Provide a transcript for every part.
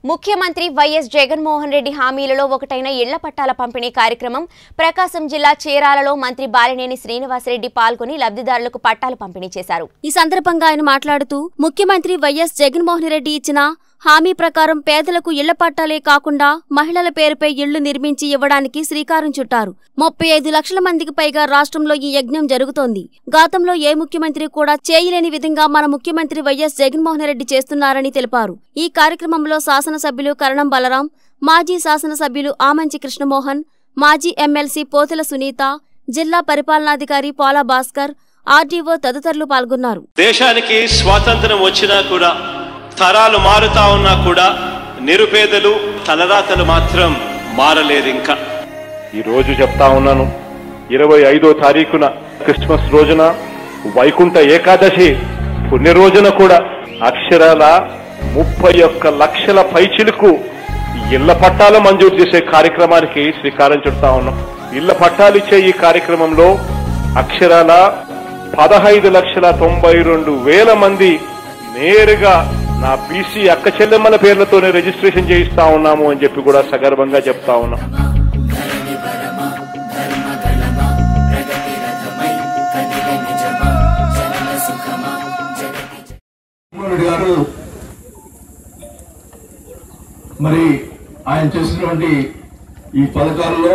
ముఖ్యమంత్రి వైఎస్ జగన్మోహన్ రెడ్డి హామీలలో ఒకటైన ఇళ్ల పట్టాల పంపిణీ కార్యక్రమం ప్రకాశం జిల్లా చీరాలలో మంత్రి బాలినేని శ్రీనివాసరెడ్డి పాల్గొని లబ్ధిదారులకు పట్టాలు పంపిణీ చేశారు ఈ సందర్భంగా ఆయన మాట్లాడుతూ ముఖ్యమంత్రి వైఎస్ జగన్మోహన్ రెడ్డి ఇచ్చిన హామీ ప్రకారం పేదలకు ఇళ్ల పట్టాలే కాకుండా మహిళల పేరుపై ఇళ్లు నిర్మించి ఇవ్వడానికి శ్రీకారం చుట్టారు ముప్పై ఐదు లక్షల మందికి పైగా రాష్ట్రంలో ఈ యజ్ఞం జరుగుతోంది గతంలో ఏ ముఖ్యమంత్రి కూడా చేయలేని విధంగా మన ముఖ్యమంత్రి వైఎస్ జగన్మోహన్ రెడ్డి చేస్తున్నారని తెలిపారు ఈ కార్యక్రమంలో శాసనసభ్యులు కరణం బలరాం మాజీ శాసనసభ్యులు ఆమంచి కృష్ణమోహన్ మాజీ ఎమ్మెల్సీ పోతుల సునీత జిల్లా పరిపాలనాధికారి పోలా భాస్కర్ ఆర్డీఓ తదితరులు పాల్గొన్నారు దేశానికి స్వాతంత్రం వచ్చినా కూడా తరాలు మారుతా ఉన్నా కూడా నిరుపేదలు తలరాతలు మాత్రం మారలేదు ఇంకా ఈ రోజు చెప్తా ఉన్నాను ఇరవై ఐదో తారీఖున క్రిస్మస్ రోజున వైకుంఠ ఏకాదశి పుణ్య రోజున కూడా అక్షరాల ముప్పై ఒక్క లక్షల పైచిలకు ఇళ్ల పట్టాలు మంజూరు చేసే కార్యక్రమానికి శ్రీకారం చుడతా ఉన్నాం ఇళ్ల పట్టాలు ఇచ్చే ఈ కార్యక్రమంలో అక్షరాల పదహైదు లక్షల తొంభై రెండు వేల మంది నేరుగా నా బీసీ అక్క చెల్లెమ్మల పేర్లతోనే రిజిస్ట్రేషన్ చేయిస్తా ఉన్నాము అని చెప్పి కూడా సగర్వంగా చెప్తా ఉన్నాం జగన్మోహన్ రెడ్డి గారు మరి ఆయన చేసినటువంటి ఈ పథకాలలో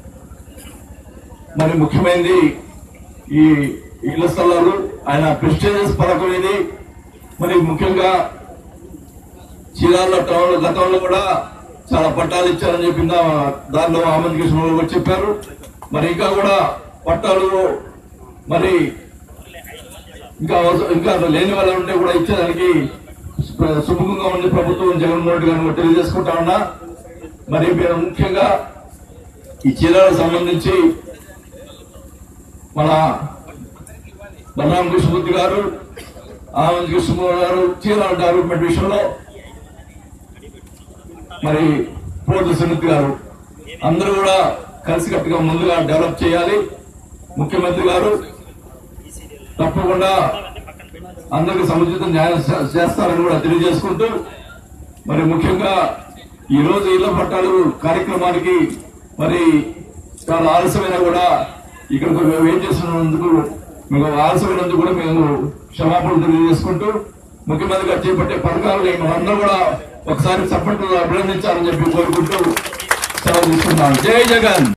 మరి ముఖ్యమైనది ఈ ఇళ్ల స్థలాలు ఆయన ప్రెస్టేజియస్ పథకం ఇది మరి ముఖ్యంగా చీరాల టౌన్ గతంలో కూడా చాలా పట్టాలు ఇచ్చారని చెప్పింది దానిలో ఆమంద్ కృష్ణ కూడా చెప్పారు మరి ఇంకా కూడా పట్టాలు మరి ఇంకా అవసరం- ఇంకా లేని వాళ్ళు ఉంటే కూడా ఇచ్చేదానికి సు- సుముఖంగా ఉంది ప్రభుత్వం జగన్మోహన్ రెడ్డి గారిని కూడా తెలియజేసుకుంటా ఉన్నా మరి మేము ముఖ్యంగా ఈ చీరాలకు సంబంధించి మన బలరామ కృష్ణమూర్తి గారు ఆనంద్ కృష్ణమూర్తి గారు చీరాల డెవలప్మెంట్ విషయంలో మరి పోటీ సునీత్ గారు అందరూ కూడా కలిసికట్టుగా ముందుగా డెవలప్ చేయాలి ముఖ్యమంత్రి గారు తప్పకుండా అందరికి సముచిత న్యాయం చే- చేస్తారని కూడా తెలియజేసుకుంటూ మరి ముఖ్యంగా ఈ రోజు ఇళ్ల పట్టాలు కార్యక్రమానికి మరి చాలా ఆలస్యమైనా కూడా ఇక్కడికి మేము ఏం చేస్తున్నందుకు మీకు ఆలస్యమైనందుకు కూడా మేము క్షమాపణలు తెలియజేసుకుంటూ ముఖ్యమంత్రి గారు చేపట్టే పథకాలు మేము అందరూ కూడా ఒకసారి చప్పట్లు అభినందించాలని చెప్పి కోరుకుంటూ సెలవు తీసుకున్నాను జై జగన్